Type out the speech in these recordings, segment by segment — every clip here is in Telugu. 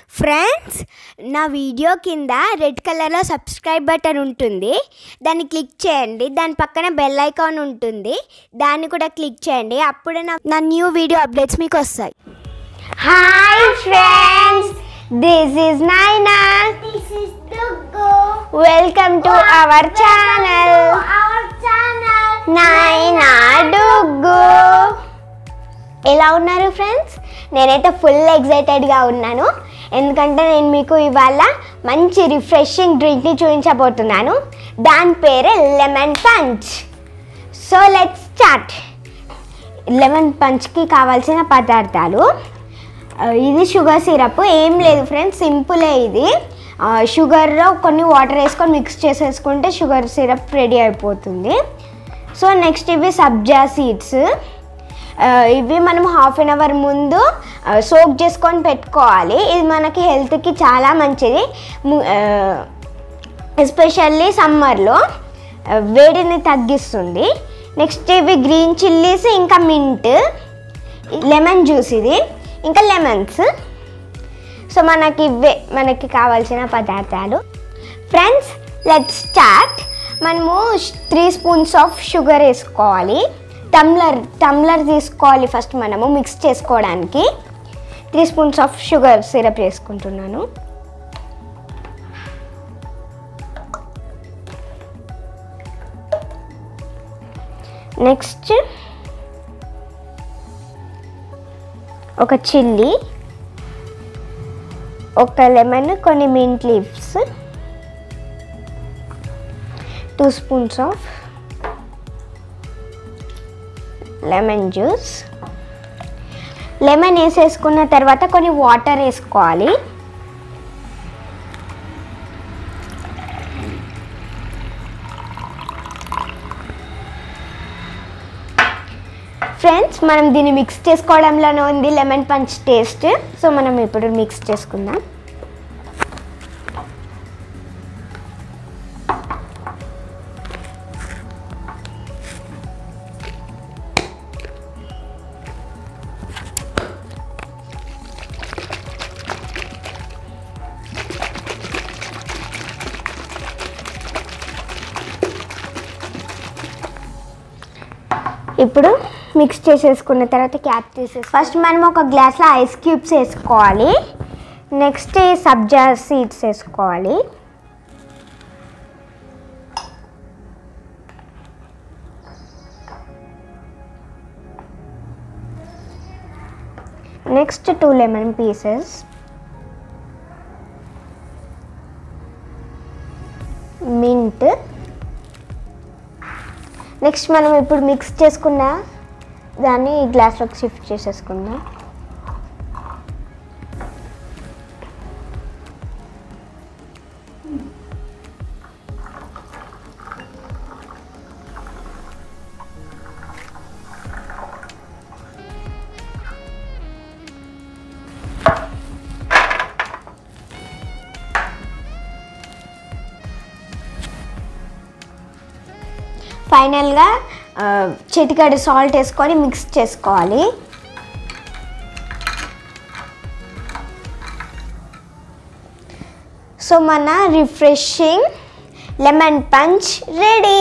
ఫ్రెండ్స్ నా వీడియో కింద రెడ్ కలర్లో సబ్స్క్రైబ్ బటన్ ఉంటుంది దాన్ని క్లిక్ చేయండి దాని పక్కన బెల్ ఐకాన్ ఉంటుంది దాన్ని కూడా క్లిక్ చేయండి అప్పుడే నా నా న్యూ వీడియో అప్డేట్స్ మీకు వస్తాయి hi friends this is Naina This is Dugu. Welcome to our channel Our channel. నైనా డుగ్గు ఎలా ఉన్నారు ఫ్రెండ్స్ నేనైతే ఫుల్ ఎగ్జైటెడ్గా ఉన్నాను ఎందుకంటే నేను మీకు ఇవాళ మంచి రిఫ్రెషింగ్ డ్రింక్ని చూపించబోతున్నాను దాని పేరే lemon punch so let start lemon పంచ్కి కావాల్సిన పదార్థాలు ఆ, ఇది షుగర్ సిరప్ ఏం లేదు ఫ్రెండ్స్ సింపులే ఇది ఆ, షుగర్లో కొన్ని వాటర్ వేసుకొని మిక్స్ చేసేసుకుంటే షుగర్ సిరప్ రెడీ అయిపోతుంది సో నెక్స్ట్ ఇవి సబ్జా సీడ్స్ ఇవి మనం హాఫ్ అన్ అవర్ ముందు సోక్ చేసుకొని పెట్టుకోవాలి ఇది మనకి హెల్త్కి చాలా మంచిది ము- ఆ, ఎస్పెషల్లీ సమ్మర్లో వేడిని తగ్గిస్తుంది నెక్స్ట్ ఇవి గ్రీన్ చిల్లీస్ ఇంకా మింట్ లెమన్ జ్యూస్ ఇది ఇంకా లెమన్స్ సో మనకి ఇవే మనకి కావాల్సిన పదార్థాలు ఫ్రెండ్స్ లెట్ స్టార్ట్ మనము త్రీ స్పూన్స్ ఆఫ్ షుగర్ వేసుకోవాలి టమ్లర్ టమ్లర్ తీసుకోవాలి ఫస్ట్ మనము మిక్స్ చేసుకోవడానికి three spoons of sugar syrup వేసుకుంటున్నాను నెక్స్ట్ ఒక చిల్లీ ఒక లెమన్ కొన్ని mint leaves two spoons of lemon juice lemon వేసేసుకున్న తర్వాత కొన్ని వాటర్ వేసుకోవాలి ఫ్రెండ్స్ మనం దీన్ని మిక్స్ చేసుకోవడంలోనే ఉంది లెమన్ పంచ్ టేస్ట్ సో మనం ఇప్పుడు మిక్స్ చేసుకుందాం ఇప్పుడు మిక్స్ చేసేసుకున్న తర్వాత క్యాప్ తీసేసి ఫస్ట్ మనం ఒక గ్లాస్లో ఐస్ క్యూబ్స్ వేసుకోవాలి నెక్స్ట్ ఈ సబ్జా సీడ్స్ వేసుకోవాలి next two lemon pieces mint next మనం ఇప్పుడు మిక్స్ చేసుకున్న దాన్ని ఈ గ్లాస్లోకి షిఫ్ట్ చేసేసుకుందాం ఫైనల్గా ఆ, చిటికెడు సాల్ట్ వేసుకొని మిక్స్ చేసుకోవాలి సో మన రిఫ్రెషింగ్ లెమన్ పంచ్ రెడీ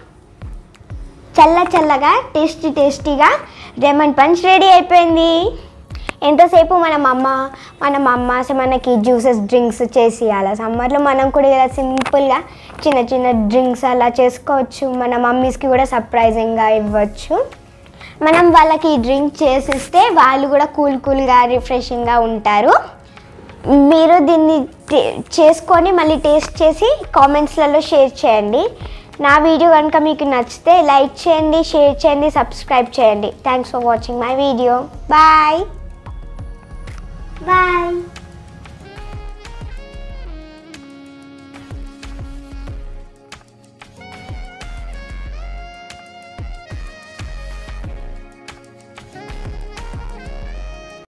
చల్ల చల్లగా టేస్టీ టేస్టీగా లెమన్ పంచ్ రెడీ అయిపోయింది ఎంతసేపు మన అమ్మ మన అమ్మ అసలు మనకి జ్యూసెస్ డ్రింక్స్ చేసి అలా సమ్మర్లో మనం కూడా ఇలా సింపుల్గా చిన్న చిన్న డ్రింక్స్ అలా చేసుకోవచ్చు మన మమ్మీస్కి కూడా సర్ప్రైజింగ్గా ఇవ్వచ్చు మనం వాళ్ళకి ఈ డ్రింక్ చేసిస్తే వాళ్ళు కూడా కూల్ కూల్గా రిఫ్రెషింగ్గా ఉంటారు మీరు దీన్ని టే- చేసుకొని మళ్ళీ టేస్ట్ చేసి కామెంట్స్లలో షేర్ చేయండి నా వీడియో కనుక మీకు నచ్చితే లైక్ చేయండి షేర్ చేయండి సబ్స్క్రైబ్ చేయండి thanks for watching my video bye Bye.